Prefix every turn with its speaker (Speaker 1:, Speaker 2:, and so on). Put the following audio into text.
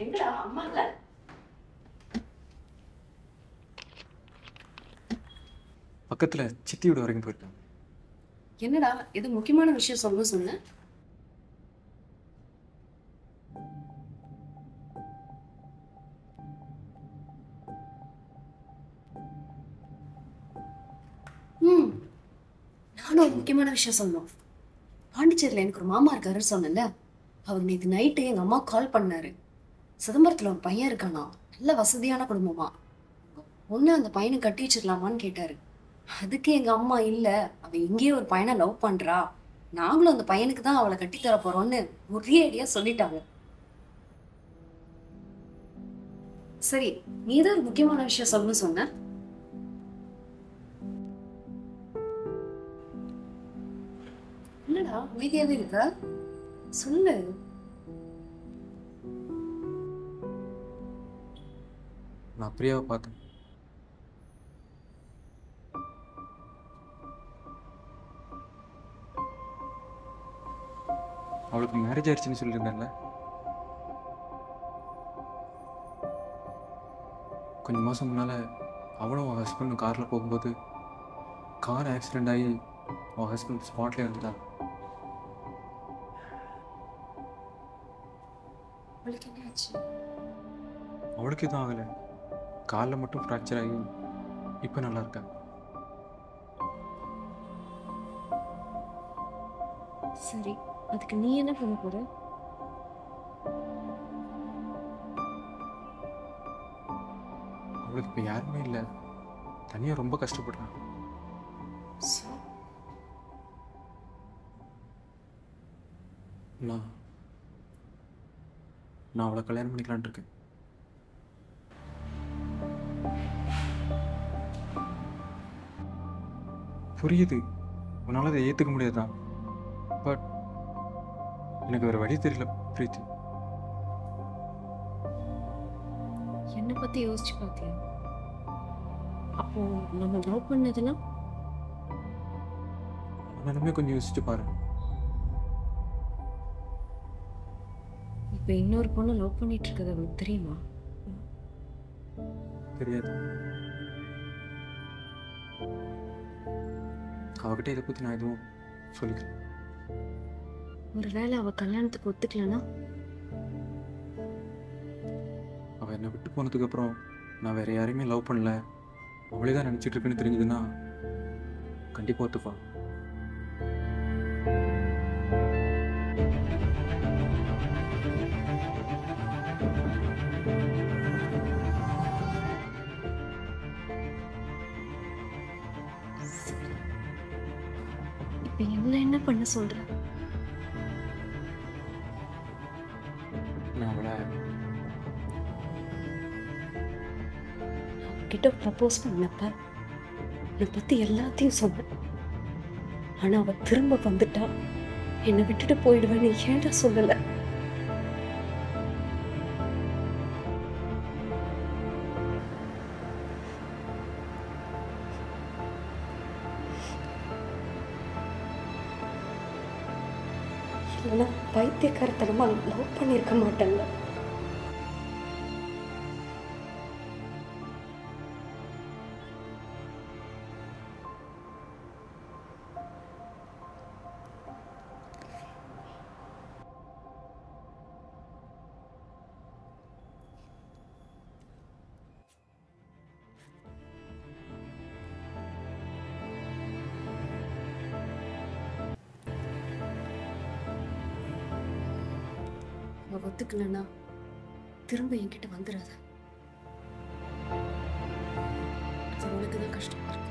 Speaker 1: எங்கடா அம்மா இல்ல
Speaker 2: பக்கத்தில் சித்தி வீடு வரைக்கும் போயிருக்காங்க
Speaker 1: என்னடா இது முக்கியமான விஷயம் சொல்ல சொன்ன ம் நானும் ஒரு முக்கியமான விஷயம் சொல்லணும் பாண்டிச்சேரியில் எனக்கு ஒரு மாமா இருக்காருன்னு சொன்னேன்ல அவர் நேற்று நைட்டு எங்கள் அம்மா கால் பண்ணாரு சிதம்பரத்தில் ஒரு பையன் இருக்கானா நல்ல வசதியான குடும்பமா ஒன்று அந்த பையனை கட்டி வச்சிடலாமான்னு கேட்டாரு அதுக்கு எங்க அம்மா இல்ல அவ இங்கேயே ஒரு பையனை லவ் பண்றா நாங்களும் அந்த பையனுக்கு தான் அவளை கட்டி தர போறோம்னு ஒரே ஐடியா சொல்லிட்டாங்க சரி நீ தான் ஒரு முக்கியமான விஷயம் சொல்லணும்னு சொன்ன என்னடா அமைதியாவே இருக்க சொல்லு
Speaker 2: நான் பிரியாவை பார்த்தேன் அவளுக்கு மேரேஜ் ஆயிடுச்சுன்னு சொல்லியிருந்தேன்ல கொஞ்சம் மாதம் முன்னால் அவனும் அவன் ஹஸ்பண்டும் காரில் போகும்போது கார் ஆக்சிடெண்ட் ஆகி அவன் ஹஸ்பண்ட் ஸ்பாட்லேயே இருந்தா
Speaker 1: அவளுக்கு என்ன ஆச்சு
Speaker 2: அவளுக்கு எதுவும் ஆகலை காலில் மட்டும் ஃப்ராக்சர் ஆகி இப்போ நல்லா இருக்கா
Speaker 1: சரி அதுக்கு நீ என்ன பண்ண போற
Speaker 2: அவளுக்கு இப்போ யாருமே இல்லை தனியாக ரொம்ப கஷ்டப்படுறான்
Speaker 1: So,
Speaker 2: நான் நான் அவளை கல்யாணம் பண்ணிக்கலான்னு இருக்கேன் புரியுது உன்னால் அதை ஏற்றுக்க முடியாதுதான் பட் எனக்கு வேறு வழி தெரியல பிரீத்தி
Speaker 1: என்னை பத்தி யோசிச்சு பாத்தியா அப்போ நம்ம லவ் பண்ணதுன்னா
Speaker 2: அவனுமே கொஞ்சம் யோசிச்சு பாரு
Speaker 1: இப்ப இன்னொரு பொண்ணு லவ் பண்ணிட்டு இருக்கிறது அவனுக்கு தெரியுமா
Speaker 2: தெரியாது அவகிட்ட இதை பற்றி நான் எதுவும் சொல்லிக்கல
Speaker 1: ஒருவேளை அவ கல்யாணத்துக்கு ஒத்துக்கலனா
Speaker 2: அவள் என்னை விட்டு போனதுக்கப்புறம் நான் வேற யாரையுமே லவ் பண்ணல அவளே தான் நினச்சிட்டு இருக்குன்னு தெரிஞ்சதுன்னா கண்டிப்பாக ஒத்துப்பா
Speaker 1: இப்ப என்ன என்ன பண்ண சொல்ற
Speaker 2: நான் அவளை
Speaker 1: கிட்ட ப்ரப்போஸ் பண்ணப்ப என்னை பத்தி எல்லாத்தையும் சொன்னேன் ஆனா அவ திரும்ப வந்துட்டா என்னை விட்டுட்டு போயிடுவேன்னு ஏன்டா சொல்லல இல்லைன்னா பைத்தியக்காரத்தனமா லவ் பண்ணியிருக்க மாட்டேன்ல அவ ஒத்துக்கலன்னா திரும்ப என்கிட்ட வந்துடாத அது உனக்கு தான் கஷ்டமா இருக்கும்